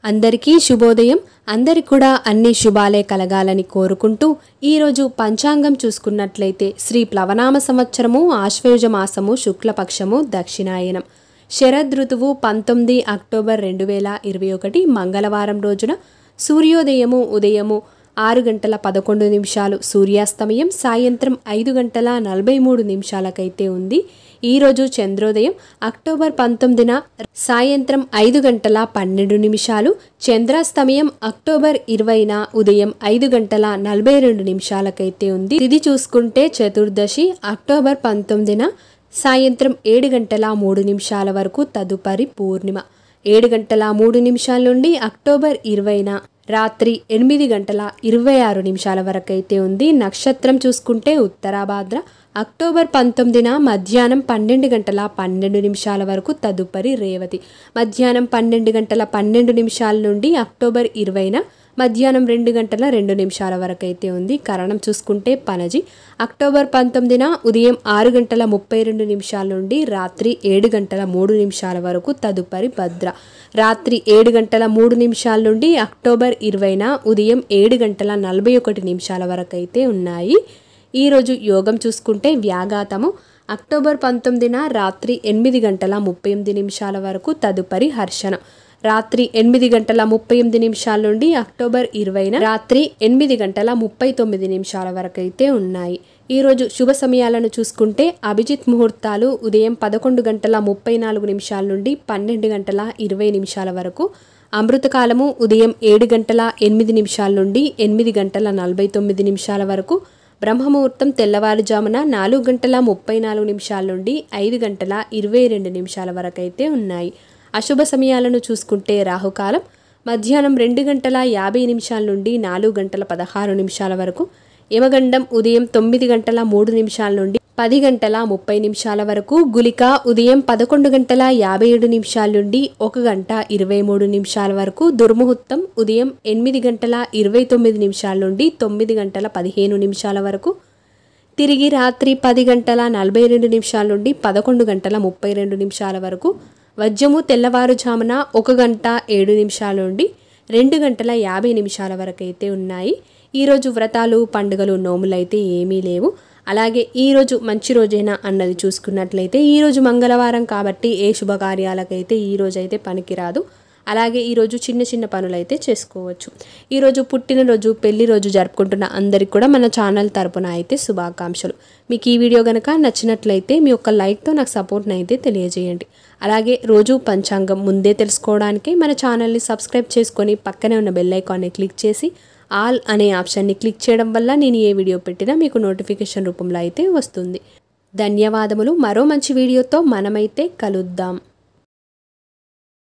అందరికీ శుభోదయం అందరికి కూడా అన్ని శుభాలే కలగాలని కోరుకుంటూ ఈరోజు పంచాంగం చూసుకున్నట్లయితే శ్రీ ప్లవనామ సంవత్సరము ఆశ్వయుజ మాసము శుక్లపక్షము దక్షిణాయనం శరద్ ఋతువు పంతొమ్మిది అక్టోబర్ రెండు వేల ఇరవై ఒకటి మంగళవారం రోజున సూర్యోదయము ఉదయము ఆరు గంటల పదకొండు నిమిషాలు సూర్యాస్తమయం సాయంత్రం ఐదు గంటల నలభై మూడు నిమిషాలకైతే ఉంది ఈరోజు చంద్రోదయం అక్టోబర్ పంతొమ్మిదిన సాయంత్రం ఐదు గంటల పన్నెండు నిమిషాలు చంద్రాస్తమయం అక్టోబర్ ఇరవైన ఉదయం ఐదు గంటల నలభై రెండు నిమిషాలకైతే ఉంది ఇది చూసుకుంటే చతుర్దశి అక్టోబర్ పంతొమ్మిదిన సాయంత్రం ఏడు గంటల మూడు నిమిషాల వరకు తదుపరి పూర్ణిమ ఏడు గంటల మూడు నిమిషాల నుండి అక్టోబర్ ఇరవైన రాత్రి ఎనిమిది గంటల ఇరవై ఆరు నిమిషాల వరకు అయితే ఉంది నక్షత్రం చూసుకుంటే ఉత్తరాభాద్ర అక్టోబర్ పంతొమ్మిదిన మధ్యాహ్నం పన్నెండు గంటల పన్నెండు నిమిషాల వరకు తదుపరి రేవతి మధ్యాహ్నం పన్నెండు గంటల పన్నెండు నిమిషాల నుండి అక్టోబర్ ఇరవైన మధ్యాహ్నం రెండు గంటల రెండు నిమిషాల వరకు అయితే ఉంది కరణం చూసుకుంటే పనజి అక్టోబర్ పంతొమ్మిదిన ఉదయం ఆరు గంటల ముప్పై రెండు నిమిషాల నుండి రాత్రి ఏడు గంటల మూడు నిమిషాల వరకు తదుపరి భద్ర రాత్రి ఏడు గంటల మూడు నిమిషాల నుండి అక్టోబర్ ఇరవైన ఉదయం ఏడు గంటల నలభై ఒకటి నిమిషాల వరకు అయితే ఉన్నాయి ఈరోజు యోగం చూసుకుంటే వ్యాఘాతము అక్టోబర్ పంతొమ్మిదిన రాత్రి ఎనిమిది గంటల ముప్పై ఎనిమిది నిమిషాల వరకు తదుపరి హర్షణం రాత్రి ఎనిమిది గంటల ముప్పై ఎనిమిది నిమిషాల నుండి అక్టోబర్ ఇరవైన రాత్రి ఎనిమిది గంటల ముప్పై తొమ్మిది నిమిషాల వరకు అయితే ఉన్నాయి ఈరోజు శుభ సమయాలను చూసుకుంటే అభిజిత్ ముహూర్తాలు ఉదయం పదకొండు గంటల ముప్పై నాలుగు నిమిషాల నుండి పన్నెండు గంటల ఇరవై నిమిషాల వరకు అమృతకాలము ఉదయం ఏడు గంటల ఎనిమిది నిమిషాల నుండి ఎనిమిది గంటల నలభై తొమ్మిది నిమిషాల వరకు బ్రహ్మముహూర్తం తెల్లవారుజామున నాలుగు గంటల ముప్పై నాలుగు నిమిషాల నుండి ఐదు గంటల ఇరవై రెండు నిమిషాల వరకు అయితే ఉన్నాయి అశుభ సమయాలను చూసుకుంటే రాహుకాలం మధ్యాహ్నం రెండు గంటల యాభై నిమిషాల నుండి నాలుగు గంటల పదహారు నిమిషాల వరకు యమగండం ఉదయం తొమ్మిది గంటల మూడు నిమిషాల నుండి పది గంటల ముప్పై నిమిషాల వరకు గులిక ఉదయం పదకొండు గంటల యాభై ఏడు నిమిషాల నుండి ఒక గంట ఇరవై మూడు నిమిషాల వరకు దుర్ముహూర్తం ఉదయం ఎనిమిది గంటల ఇరవై తొమ్మిది నిమిషాల నుండి తొమ్మిది గంటల పదిహేను నిమిషాల వరకు తిరిగి రాత్రి పది గంటల నలభై రెండు నిమిషాల నుండి పదకొండు గంటల ముప్పై రెండు నిమిషాల వరకు వజ్రము తెల్లవారుజామున ఒక గంట ఏడు నిమిషాల నుండి రెండు గంటల యాభై నిమిషాల వరకు అయితే ఉన్నాయి ఈరోజు వ్రతాలు పండుగలు నోములు అయితే ఏమీ లేవు అలాగే ఈరోజు మంచి రోజైనా అన్నది చూసుకున్నట్లయితే ఈరోజు మంగళవారం కాబట్టి ఏ శుభకార్యాలకైతే ఈ రోజు అయితే పనికిరాదు అలాగే ఈరోజు చిన్న చిన్న పనులు అయితే చేసుకోవచ్చు ఈరోజు పుట్టినరోజు పెళ్లి రోజు జరుపుకుంటున్న అందరికి కూడా మన ఛానల్ తరపున అయితే శుభాకాంక్షలు మీకు ఈ వీడియో కనుక నచ్చినట్లయితే మీ యొక్క లైక్తో నాకు సపోర్ట్ని అయితే తెలియజేయండి అలాగే రోజు పంచాంగం ముందే తెలుసుకోవడానికి మన ఛానల్ని సబ్స్క్రైబ్ చేసుకొని పక్కనే ఉన్న బెల్ ఐకాన్ని క్లిక్ చేసి ఆల్ అనే ఆప్షన్ని క్లిక్ చేయడం వల్ల నేను ఏ వీడియో పెట్టినా మీకు నోటిఫికేషన్ రూపంలో అయితే వస్తుంది ధన్యవాదములు మరో మంచి వీడియోతో మనమైతే కలుద్దాం